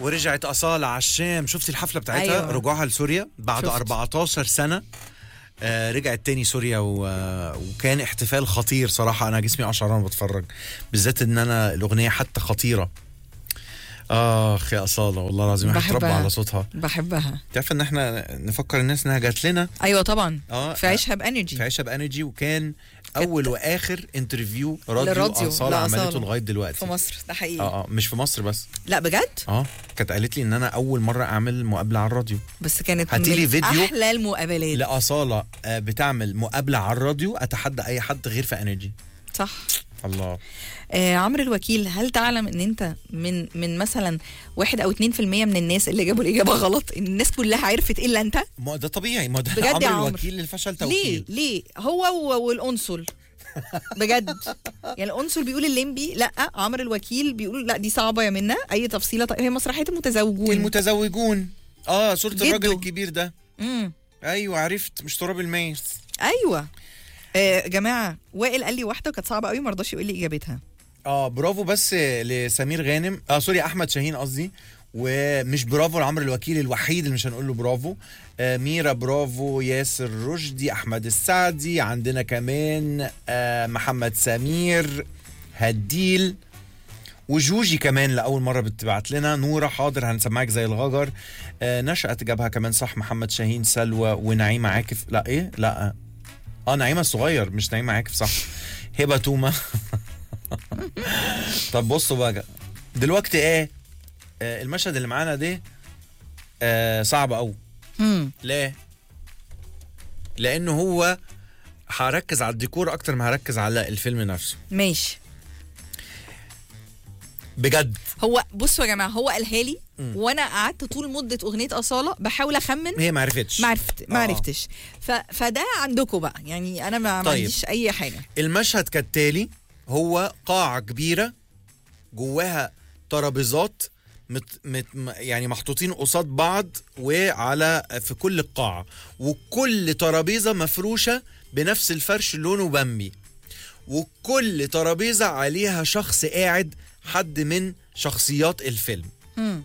ورجعت أصالة على الشام شفتي الحفلة بتاعتها أيوة. أيوة. رجوعها لسوريا بعد شفت. 14 سنة آه رجعت تاني سوريا و... وكان احتفال خطير صراحة أنا جسمي أشعر وأنا بتفرج بالذات إن أنا الأغنية حتى خطيرة آخ يا أصالة والله العظيم الواحد اتربى بحبها. على صوتها بحبها تعرف إن إحنا نفكر الناس إنها جات لنا ايوه طبعا آه في عيشها بانرجي في عيشة بانرجي وكان أول وآخر انترفيو راديو, للراديو، أصالة لأصالة. عملته لغاية دلوقتي في مصر ده حقيقي اه اه مش في مصر بس لا بجد اه كانت قالت لي ان انا اول مره اعمل مقابله على الراديو بس كانت هاتيلي من فيديو احلى المقابلات لاصاله آه، بتعمل مقابله على الراديو اتحدى اي حد غير في انرجي صح الله آه عمرو الوكيل هل تعلم ان انت من من مثلا واحد او 2% من الناس اللي جابوا الاجابه غلط ان الناس كلها عرفت الا انت ما ده طبيعي ما ده بجد يا عمرو عمرو. الوكيل للفشل ليه توكيل ليه هو و- والقنصل بجد يعني القنصل بيقول الليمبي لا عمرو الوكيل بيقول لا دي صعبه يا منا اي تفصيله طيب هي مسرحيه المتزوجون المتزوجون اه صوره جدو. الراجل الكبير ده امم ايوه عرفت مش تراب الماس ايوه آه جماعه وائل قال لي واحده وكانت صعبه قوي ما رضاش يقول لي اجابتها اه برافو بس لسمير غانم اه سوري احمد شاهين قصدي ومش برافو لعمرو الوكيل الوحيد اللي مش هنقول له برافو آه ميرا برافو ياسر رشدي احمد السعدي عندنا كمان آه محمد سمير هديل وجوجي كمان لاول مره بتبعت لنا نوره حاضر هنسمعك زي الغجر آه نشأت جابها كمان صح محمد شاهين سلوى ونعيمه عاكف لا ايه لا اه نعيمه الصغير مش نعيمه عاكف صح هبه تومه طب بصوا بقى دلوقتي ايه آه المشهد اللي معانا ده آه صعب قوي امم ليه لانه هو هركز على الديكور اكتر ما هركز على الفيلم نفسه ماشي بجد هو بصوا يا جماعه هو قالها لي وانا قعدت طول مده اغنيه اصاله بحاول اخمن هي ما عرفتش ما عرفت ما آه. عرفتش ف... فده عندكم بقى يعني انا ما, ما طيب. عنديش اي حاجه المشهد كالتالي هو قاعة كبيرة جواها ترابيزات مت مت م- يعني محطوطين قصاد بعض وعلى في كل القاعة وكل ترابيزة مفروشة بنفس الفرش لونه بامبي وكل ترابيزة عليها شخص قاعد حد من شخصيات الفيلم مم.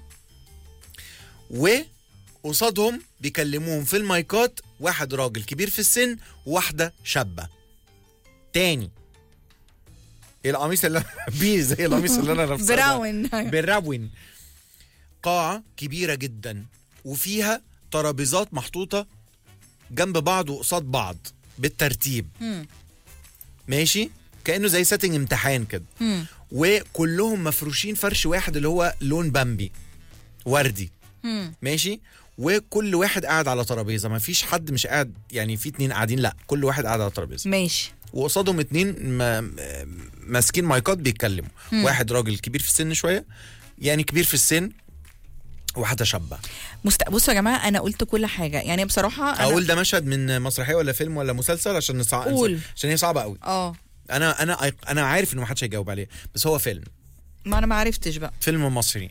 وقصادهم بيكلموهم في المايكات واحد راجل كبير في السن وواحدة شابة تاني القميص اللي أنا بيه زي القميص اللي انا لابسه ده. براون بالراون قاعة كبيرة جدا وفيها ترابيزات محطوطة جنب بعض وقصاد بعض بالترتيب مم. ماشي كأنه زي سيتنج امتحان كده مم. وكلهم مفروشين فرش واحد اللي هو لون بامبي وردي مم. ماشي وكل واحد قاعد على ترابيزه ما فيش حد مش قاعد يعني في اتنين قاعدين لا كل واحد قاعد على ترابيزه ماشي وقصادهم اتنين ما- ماسكين مايكات بيتكلموا واحد راجل كبير في السن شويه يعني كبير في السن وواحده شابه مست... بصوا يا جماعه انا قلت كل حاجه يعني بصراحه انا اقول ده مشهد من مسرحيه ولا فيلم ولا مسلسل عشان نصع... قول. عشان هي صعبه قوي اه انا انا انا عارف انه ما حدش هيجاوب عليه بس هو فيلم ما انا ما عرفتش بقى فيلم مصري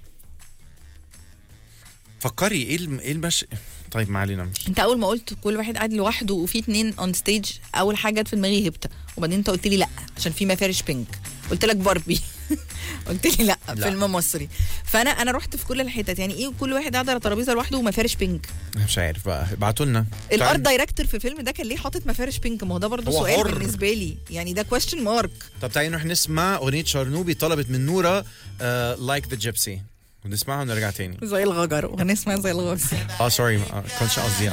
فكري ايه الم... ايه المش طيب ما علينا مش انت اول ما قلت كل واحد قاعد لوحده وفي اتنين اون ستيج اول حاجه جت في دماغي هبته وبعدين انت قلت لي لا عشان في مفارش بينك قلت لك باربي قلت لي لا, لا. فيلم مصري فانا انا رحت في كل الحتت يعني ايه كل واحد قاعد على ترابيزه لوحده ومفارش بينك مش عارف بقى ابعتوا لنا الارت دايركتور في الفيلم ده كان ليه حاطط مفارش بينك ما هو ده برضه هو سؤال حر. بالنسبه لي يعني ده كويستشن مارك طب تعالي نروح نسمع اغنيه شارنوبي طلبت من نوره لايك ذا جيبسي ونسمعها ونرجع تاني زي الغجر وهنسمع زي الغجر اه سوري ما كنتش قصدي